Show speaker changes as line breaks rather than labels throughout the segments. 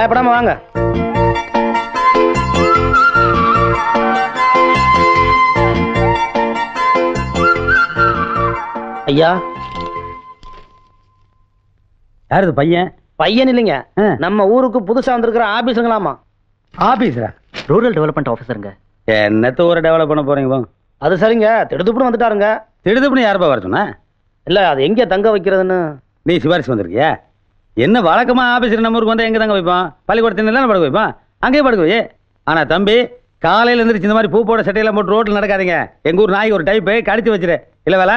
பயப்படாம வாங்க ஐயா
யார் இது பையன்
பையன் இல்லைங்க
ஆ.
நம்ம ஊருக்கு புதுசா வந்திருக்கிற ஆபீஸுங்களாமா
ஆபீஸரா
ரூரல் டெவலப்மெண்ட் ஆஃபீஸருங்க
என்னத்த ஊரை டெவலப் பண்ண போறீங்க போங்க
அது சரிங்க திடுதுப்புன்னு வந்துட்டாருங்க
திடுதுப்புன்னு யாருப்பா வர சொன்னா
இல்ல அது எங்க தங்க வைக்கிறதுன்னு
நீ சிபாரிசு வந்திருக்கியா என்ன வழக்கமா ஆபீஸர் நம்ம ஊருக்கு வந்தா எங்க தாங்க வைப்பான் பள்ளிக்கூடத்தில் தானே படுக்க வைப்பான் அங்கேயே படுக்க வை ஆனா தம்பி காலையில எழுந்திரிச்சு இந்த மாதிரி பூ போட சட்டையெல்லாம் போட்டு ரோட்ல நடக்காதீங்க எங்க ஊர் நாய்க்கு ஒரு டைப்பு கடிச்சு வச்சிரு இல்ல வேலை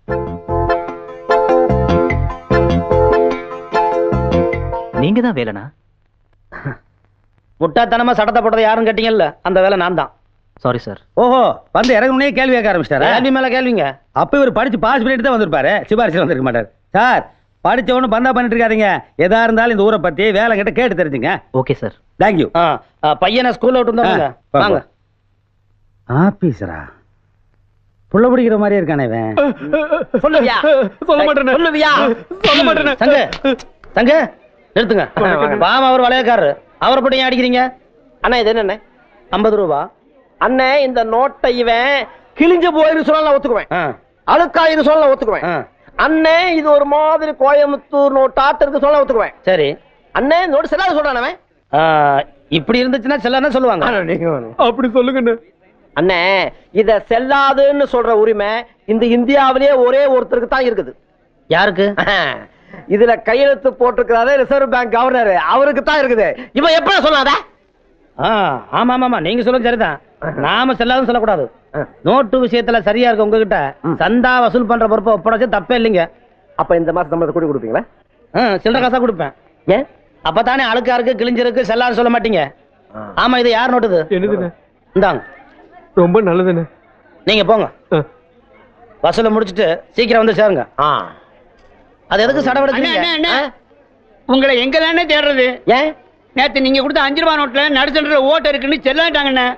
நீங்க தான் வேலைனா
முட்டாத்தனமா சட்டத்தை போட்டதை யாரும் கேட்டீங்கல்ல அந்த வேலை நான் தான்
சாரி சார்
ஓஹோ வந்து இறங்குனே கேள்வி கேட்க ஆரம்பிச்சிட்டாரா
கேள்வி மேல கேள்விங்க
அப்ப இவர் படிச்சு பாஸ் பண்ணிட்டு தான் வந்திருப்பாரு சிபாரிசு வந்திருக்க மாட்டார் சார் படிச்சவனு பந்தா பண்ணிட்டு இருக்காதீங்க எதா இருந்தாலும் இந்த ஊரை பத்தி வேலை கிட்ட கேட்டு தெரிஞ்சுங்க
ஓகே சார்
தேங்க்யூ
ஆ, ஆ, பையனை ஸ்கூல்ல விட்டு வந்தாங்க
ஆ,
வாங்க
ஆபீசரா புள்ள பிடிக்கிற மாதிரியே இருக்கானே இவன்
சொல்லுவியா
சொல்ல மாட்டேனே.
சொல்லுவியா
சொல்ல மாட்டேனே.
சங்க சங்க நிறுத்துங்க பாவம் அவர் வளையக்காரரு அவரை போட்டு ஏன் அடிக்கிறீங்க
அண்ணா இது என்ன
ஐம்பது ரூபா
அண்ணே இந்த நோட்டை இவன் கிழிஞ்சு போயிரு சொல்ல நான் ஒத்துக்குவேன்
ஆ,
அழுக்காயிரு சொல்ல நான் ஒத்துக்குவேன்
ஆ,
அண்ணே இது ஒரு மாதிரி கோயம்புத்தூர் நோட்டாட்டு இருக்கு சொல்ல ஒத்துக்குவேன்
சரி
அண்ணே இந்த நோட்டு செல்லாத சொல்றான் அவன்
ஆ, இப்படி இருந்துச்சுன்னா செல்லன்னு சொல்லுவாங்க
அப்படி சொல்லுங்க அண்ணே இத செல்லாதுன்னு சொல்ற உரிமை இந்த இந்தியாவிலேயே ஒரே ஒருத்தருக்கு தான் இருக்குது
யாருக்கு
இதுல கையெழுத்து போட்டிருக்கிறாரு ரிசர்வ் பேங்க் கவர்னர் அவருக்கு தான் இருக்குது இவன் எப்படி சொல்லாத
ஆ, ஆமா ஆமா ஆமா நீங்க சொல்லுங்க சரிதான் நாம செல்லாதுன்னு சொல்லக்கூடாது நோட்டு விஷயத்துல சரியா இருக்கு உங்ககிட்ட சந்தா வசூல் பண்ற பொறுப்பை ஒப்படைச்சு தப்பே இல்லைங்க
அப்ப இந்த மாசம் சம்பளத்தை கூட்டி கொடுப்பீங்களா
ஆ, சில்லறை காசா கொடுப்பேன்
ஏன்
அப்பதானே அழுக்கா இருக்கு கிழிஞ்சிருக்கு செல்லான்னு சொல்ல மாட்டீங்க ஆமா இது யார் நோட்டுது
என்னதுண்ணே
இந்தாங்க
ரொம்ப நல்லதுண்ணே
நீங்க போங்க
ஆ.
வசூலை முடிச்சிட்டு சீக்கிரம் வந்து சேருங்க
ஆ
அது எதுக்கு
அண்ணே, அண்ணே,
சடவெடுக்கிறீங்க
அண்ணே. உங்களை எங்க தானே தேடுறது
ஏன்
நேத்து நீங்க கொடுத்த அஞ்சு ரூபா நோட்ல நடுச்சல்ற ஓட்ட இருக்குன்னு செல்லாட்டாங்கண்ணே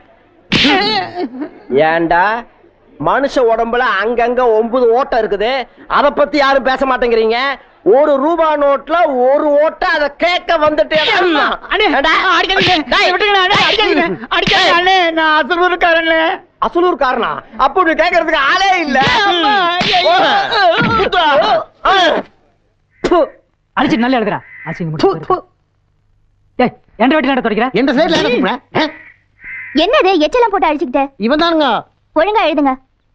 ஏன்டா மனுஷ உடம்புல அங்கங்க ஒன்பது ஓட்டை இருக்குது அத பத்தி யாரும் பேச மாட்டேங்கிறீங்க ஒரு ரூபா நோட்ல ஒரு ஓட்டை அத கேட்க வந்துட்டே
அண்ணே அடிக்காதீங்க டேய், விட்டுருங்கண்ணே, அண்ணே, அடிக்காதீங்க அடிக்காதீங்க அண்ணே நான் அசலூருக்காரண்ணே
அசலூர் காரணா அப்ப நீ கேட்கறதுக்கு ஆளே இல்ல
அம்மா, ஐயோ.
அடிச்சு நல்லா எழுதுறா அசிங்க டேய் எந்த வெட்டி நட தொடக்கிற
எந்த சைடுல என்ன சொல்ற
என்னது எச்செல்லாம் போட்டு அழிச்சுக்கிட்ட
இவன் தானுங்க
ஒழுங்கா எழுதுங்க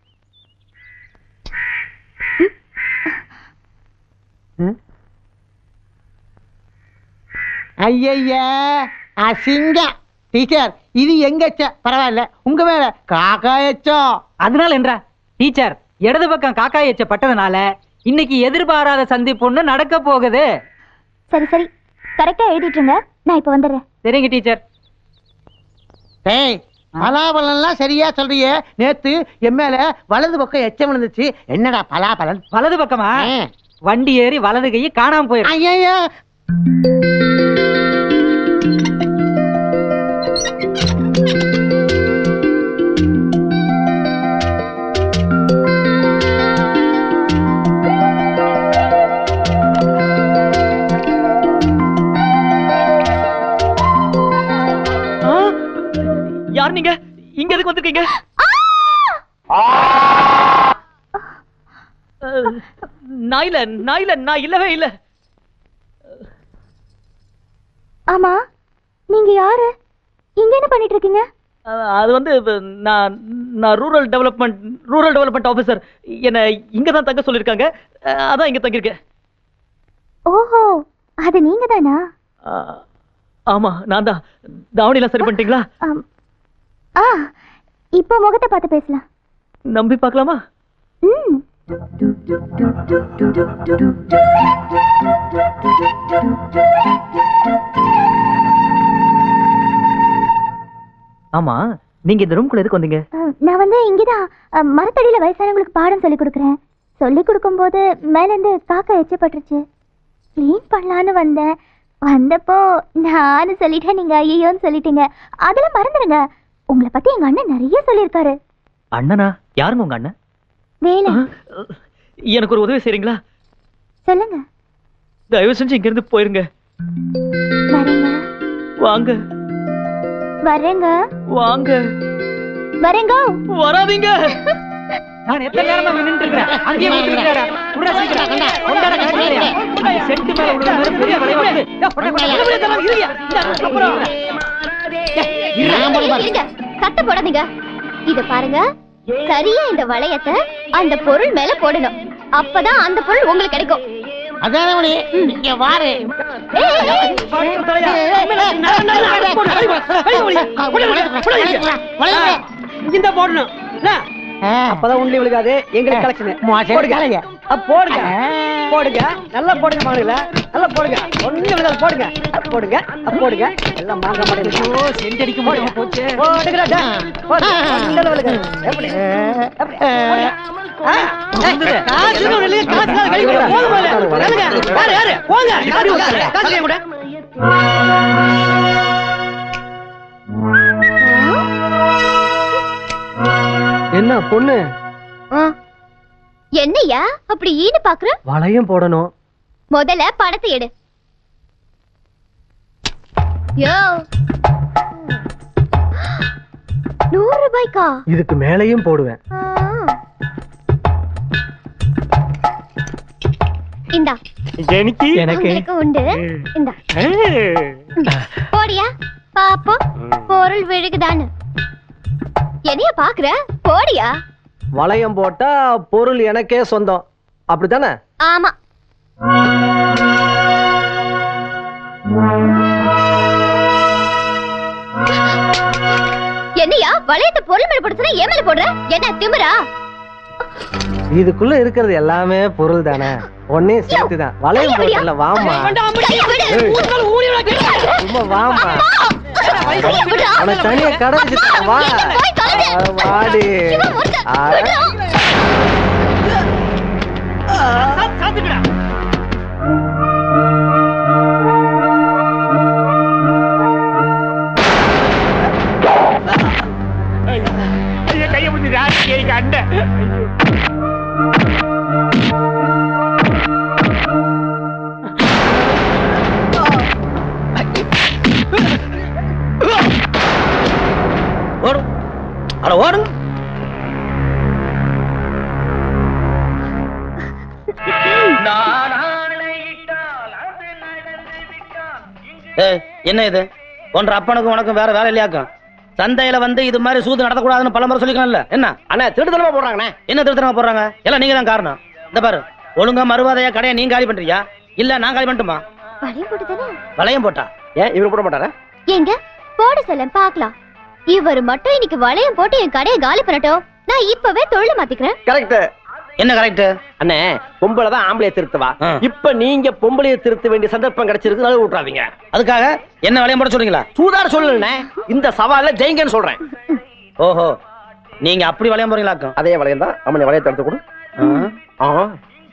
ஐயா அசிங்கம் டீச்சர் இது எங்க பரவாயில்ல உங்க மேல காக்கா எச்சம்
அதனால என்றா டீச்சர் இடது பக்கம் காக்காய் எச்ச பட்டதுனால இன்னைக்கு எதிர்பாராத சந்திப்பு ஒண்ணு நடக்க போகுது
சரி சரி கரெக்டா எழுதிட்டுருங்க நான் இப்ப வந்துடுறேன்
சரிங்க டீச்சர்
டேய் பலாபலன்லாம் சரியா சொல்றியே நேத்து என் மேல வலது பக்கம் எச்சம் விழுந்துச்சு என்னடா பலாபலன்
வலது பக்கமா
ஆ.
வண்டி ஏறி வலது கையை காணாம போயிடும்
ஐயோ
யார் நீங்க இங்க எதுக்கு வந்திருக்கீங்க அஹ், நான் இல்ல நான் இல்ல நான் இல்லவே இல்ல
ஆமா நீங்க யாரு இங்க என்ன பண்ணிட்டு இருக்கீங்க
அஹ், அது வந்து இப்ப நான் நான் rural development rural development officer என்ன இங்க தான் தங்க சொல்லியிருக்காங்க அஹ், அதான் இங்க தங்கியிருக்கேன்
ஓஹோ அது நீங்க தானா
அஹ், ஆமா நான் தான் தாவணிலாம் சரி பண்ணிட்டீங்களா
ஆம். ஆ இப்போ முகத்தை பார்த்து பேசலாம்
நம்பி பார்க்கலாமா
ம்
ஆமா நீங்க இந்த ரூம்குள்ள எதுக்கு வந்தீங்க
அஹ், நான் வந்து இங்கதான் அஹ், மரத்தடியில வயசானவங்களுக்கு பாடம் சொல்லி கொடுக்குறேன் சொல்லி கொடுக்கும்போது மேலேருந்து காக்கா எச்சப்பட்டுருச்சு க்ளீன் பண்ணலான்னு வந்தேன் வந்தப்போ நானும் சொல்லிட்டேன் நீங்க ஐயோன்னு சொல்லிட்டீங்க அதெல்லாம் மறந்துடுங்க உங்களை பத்தி எங்க அண்ணன் நிறைய சொல்லியிருக்காரு
அண்ணனா யாருங்க உங்க அண்ணன்
வேலை
அஹ், எனக்கு ஒரு உதவி செய்றீங்களா
சொல்லுங்க
தயவு செஞ்சு இங்க இருந்து போயிருங்க
வரேங்க
வாங்க
வரேங்க
வாங்க
வரேங்க
வராதீங்க
நான் எத்தனை நேரமா நின்று இருக்கிறேன் அங்கேயே விட்டுருக்காரா உடனே சீக்கிரம் கொண்டாட கட்டியா சென்ட் மேல விடுற மாதிரி பெரிய விளைவு வந்து
இருங்க சத்த போடாதீங்க இத பாருங்க சரியா இந்த வளையத்தை அந்த பொருள் மேல போடணும் அப்பதான் அந்த பொருள் உங்களுக்கு கிடைக்கும்
அதான் இங்க வாரு
இந்த போடணும் அப்பதான் உண்டி விழுகாது எங்களுக்கு கலெக்ஷன் போடுங்க அ, போடுங்க போடுங்க நல்லா போடுங்க மகள நல்லா போடுங்க ஒண்ணு விழுகாது போடுங்க அ, போடுங்க அ, போடுங்க எல்லாம் மாங்க மாட்டேங்குது
சென்ட் அடிக்க முடியாம போச்சு
போடுங்கடா டா. போடு. ஒண்ணும் விழுகாது. எப்படி? எப்படி? போடுங்க. ஆ, ஏய், காசு இன்னும் இல்லையே, காசு இல்லாத கை கொடுங்க. போதும் போல. யாருங்க? யாரு, யாரு? போங்க. காசு கொடுங்க. காசு என் கூட. என்ன பொண்ணு
ஆ. என்னய்யா அப்படி ஈடு பாக்குற
வளையம் போடணும்
முதல்ல பணத்தை எடு யோ நூறு ரூபாய்க்கா
இதுக்கு மேலேயும் போடுவேன்
ஆ. இந்தா
எனக்கு
உங்களுக்கு உண்டு இந்தா போடியா பாப்போம் பொருள் விழுகுதான்னு என்னைய பாக்குற போடியா
வளையம் போட்டா பொருள் எனக்கே சொந்தம் அப்படித்தானே
ஆமா என்னையா வளையத்தை பொருள் மேல போட்டு சொன்னா ஏன் மேல போடுற என்ன திமிரா
இதுக்குள்ள இருக்கிறது எல்லாமே பொருள் தானே ஒன்னே சேர்த்து தான் வளையம் போட்டல வாமா
கையை விடு.
சும்மா வாமா
கையை விடுடா.
உனக்கு தனியா கடை வச்சுருக்கேன், வா
போய் தொலைஞ்சு.
அட, வாடி
இவன் ஒருத்தன்.
ஆ.
விடுடா.
கையை பிடிச்சி அண்ட
ஓடும் அட ஓடும் ஏய், என்ன இது உன்ற அப்பனுக்கும் உனக்கும் வேற வேலை இல்லையாக்கும் சந்தையில வந்து இது மாதிரி சூது நடத்தக்கூடாதுன்னு பல முறை சொல்லிக்கலாம்ல என்ன
அண்ணா திருத்தலமா போடுறாங்கண்ணே
என்ன திருத்தனமா போடுறாங்க எல்லாம் நீங்க தான் காரணம் இந்த பாரு ஒழுங்கா மறுவாதையா கடையை நீங்க காலி பண்றியா இல்ல நான் காலி பண்ணட்டுமா
வளையம் போட்டுதானே
வளையம் போட்டா
ஏன் இவரு போட மாட்டாரா
எங்க போட சொல்ல பாக்கலாம் இவர் மட்டும் இன்னைக்கு வளையம் போட்டு என் கடையை காலி பண்ணட்டும் நான் இப்பவே தொழில மாத்திக்கிறேன்
கரெக்ட்
என்ன கரெக்ட்
அண்ணே பொம்பளை தான் ஆம்பளைய திருத்துவா
ஆ.
இப்ப நீங்க பொம்பளைய திருத்த வேண்டிய சந்தர்ப்பம் கிடைச்சிருக்கு நழுவ விட்டுறாதீங்க
அதுக்காக என்ன வளையம் போட சொல்றீங்களா
சூதார் சொல்லுண்ணே இந்த சவால்ல ஜெயிங்கன்னு சொல்றேன்
ஓஹோ நீங்க அப்படி வளையம் போறீங்களாக்கும்
அதே வளையம் தான் அவனை வளையத்தை எடுத்து கொடு
ஆ.
ஆ.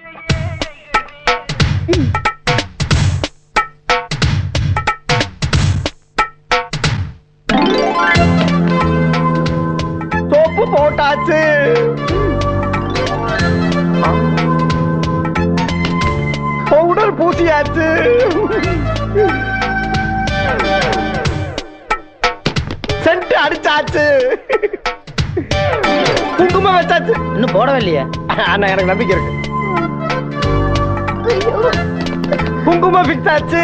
சோப்பு போட்டாச்சு பவுடர் பூசியாச்சு சென்ட் அடிச்சாச்சு குங்குமம் வச்சாச்சு
இன்னும் போடவே இல்லையே
அண்ணா எனக்கு நம்பிக்கை இருக்கு
ஐயோ
குங்குமம் ஃபிக்ஸ் ஆச்சு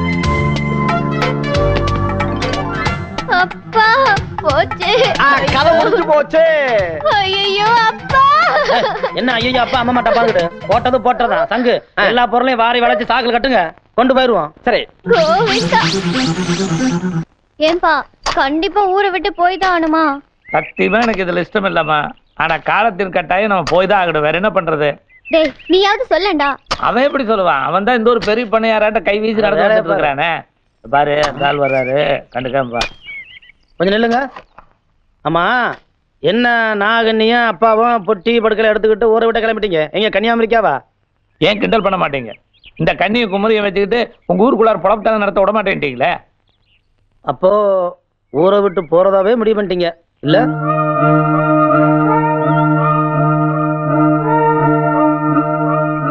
அப்பா போச்சு
ஆ, கதை முடிஞ்சு போச்சு
ஐயோ அப்பா
என்ன ஐயோ அப்பா அம்மா மாட்டா பாத்துட்டு போட்டது போட்டதா சங்கு எல்லா பொருளையும் வாரி வளைச்சு சாக்குல கட்டுங்க கொண்டு போயிருவோம்
சரி
கோவிந்தா ஏன்பா கண்டிப்பா ஊரை விட்டு போய் தான் ஆகணுமா
சத்தியமா எனக்கு இதுல இஷ்டம் இல்லம்மா ஆனா காலத்தின் கட்டாயம் நம்ம போய் தான் ஆகணும் வேற என்ன பண்றது
டேய் நீயாவது சொல்லண்டா
அவன் எப்படி சொல்லுவான் அவன் தான் இந்த ஒரு பெரிய பண்ணையாராட்ட கை வீசி நடந்து
வேலையை
வந்துட்டு இருக்கிறானே பாரு அந்த ஆள் வர்றாரு கண்டுக்காம பா
கொஞ்சம் நில்லுங்க ஆமா என்ன நாகன்னியும் அப்பாவும் பொட்டி படுக்கலை எடுத்துக்கிட்டு ஊரை விட்டு கிளம்பிட்டீங்க எங்க கன்னியாகுமரிக்காவா
ஏன் கிண்டல் பண்ண மாட்டீங்க இந்த கண்ணியை குமரியை வச்சுக்கிட்டு உங்க ஊருக்குள்ளார புலப்பத்தான நடத்த விட மாட்டேன்ட்டீங்களே
அப்போ ஊரை விட்டு போறதாவே முடிவு பண்ணிட்டீங்க இல்ல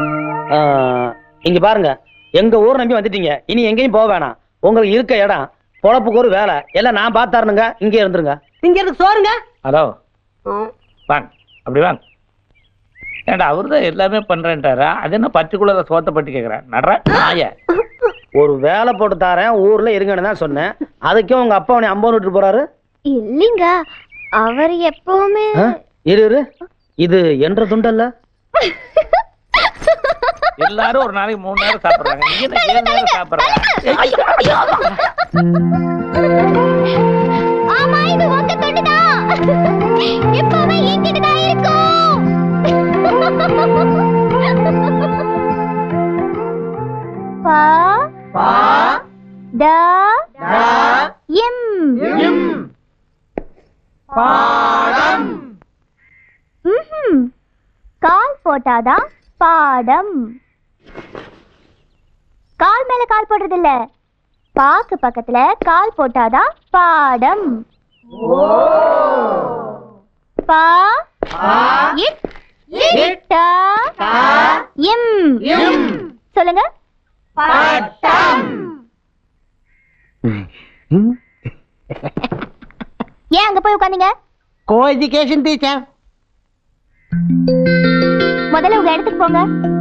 ஆ, இங்க பாருங்க எங்க ஊர் நம்பி வந்துட்டீங்க இனி எங்கேயும் போக வேணாம் உங்களுக்கு இருக்க இடம் பொழப்புக்கு ஒரு வேலை எல்லாம் நான் பார்த்தாருனுங்க இங்கே இருந்துருங்க
இங்க இருக்கு சோறுங்க
ஹலோ வாங்க அப்படி வாங்க ஏன்டா அவரு தான் எல்லாமே பண்றேன்ட்டாரா அது என்ன பர்டிகுலரா சோத்தை பட்டி கேக்குறேன் நடுற நாய
ஒரு வேலை போட்டு தாரேன் ஊர்ல இருங்கன்னு தான் சொன்னேன் அதுக்கே உங்க அப்பா உன்னை அம்பது விட்டு போறாரு
இல்லைங்க அவர் எப்பவுமே
ஆ? இரு இரு இது என்ற துண்டல்ல
எல்லாரும் ஒரு நாளைக்கு மூணு நேரம் சாப்பிடுறாங்க நீ என்ன ஏழு நேரம் சாப்பிடுறாங்க
ஆமா இது உங்க தொண்டுதான் எப்பவுமே என்கிட்ட தான் இருக்கும் பா பா ட எம் எம் பாடம் கால் போட்டாதான் பாடம் கால் மேல கால் போடுறது இல்ல பாக்கு பக்கத்துல கால் போட்டாதான் பாடம் பா இட் இட்ட எம் சொல்லுங்க ஏன் அங்க போய் உட்காந்தீங்க
கோ எஜுகேஷன் டீச்சர்
முதல்ல உங்க இடத்துக்கு போங்க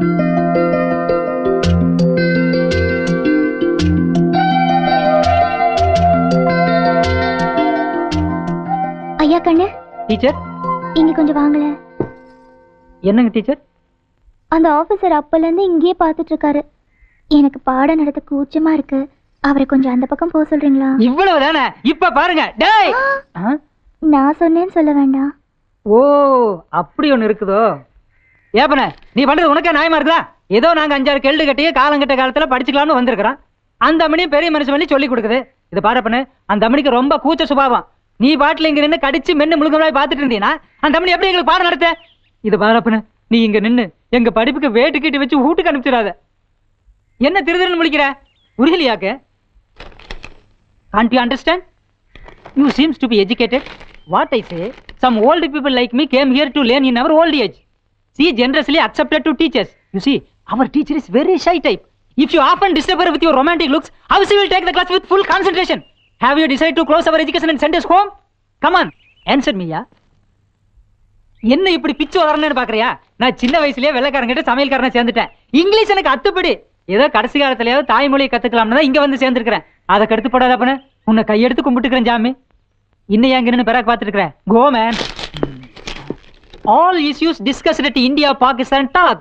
ஐயா கண்ணு
டீச்சர்
இங்க கொஞ்சம் வாங்கல
என்னங்க டீச்சர்
அந்த ஆபீசர் அப்பல இருந்து இங்கேயே பார்த்துட்டு இருக்காரு எனக்கு பாடம் நடத்த கூச்சமா இருக்கு அவரை கொஞ்சம் அந்த பக்கம் போக சொல்றீங்களா
இவ்வளவு தானே இப்ப பாருங்க டேய் ஆ?
நான் சொன்னேன்னு சொல்ல வேண்டாம்
ஓ அப்படி ஒண்ணு இருக்குதோ ஏப்பன நீ பண்றது உனக்கே நியாயமா இருக்குதா ஏதோ நாங்க அஞ்சாறு கெல்டு கட்டி காலங்கட்ட காலத்துல படிச்சுக்கலாம்னு வந்திருக்கிறோம் அந்த அம்மனியும் பெரிய மனுஷன் பண்ணி சொல்லி கொடுக்குது இது பாரப்பனு அந்த அம்மனிக்கு ரொம்ப கூச்ச சுபாவம் நீ பாட்டில் இங்க நின்று கடிச்சு மென்னு முழுங்கமாய் பார்த்துட்டு இருந்தீங்கன்னா அந்த அம்மனி எப்படி எங்களுக்கு பாடம் நடத்த இது பாரப்பனு நீ இங்க நின்னு எங்க படிப்புக்கு வேட்டு கட்டி வச்சு வீட்டுக்கு அனுப்பிச்சிடாத என்ன திருதிருன்னு முழிக்கிற உரியலையாக்கு Can't you understand? You seems to be educated. What I say, some old people like me came here to learn in our old age. See, generously accepted to teachers. You see, our teacher is very shy type. If you often disturb her with your romantic looks, how she will take the class with full concentration? Have you decided to close our education and send us home? Come on, answer me, yeah. என்ன இப்படி பிச்சு வளரணும்னு பாக்குறியா நான் சின்ன வயசுலயே வெள்ளைக்காரங்கிட்ட சமையல்காரனை சேர்ந்துட்டேன் English எனக்கு அத்துப்படி ஏதோ கடைசி காலத்துலயாவது தாய்மொழியை கத்துக்கலாம்னு தான் இங்க வந்து சேர்ந்திருக்கிறேன் அதை கடுத்து போடாதப்பன உன்னை கையெடுத்து கும்பிட்டுக்கிறேன் ஜாமி இன்னும் ஏன் நின்று பிறகு பார்த்துட்டு இருக்கிறேன் go man all issues discussed at India Pakistan talk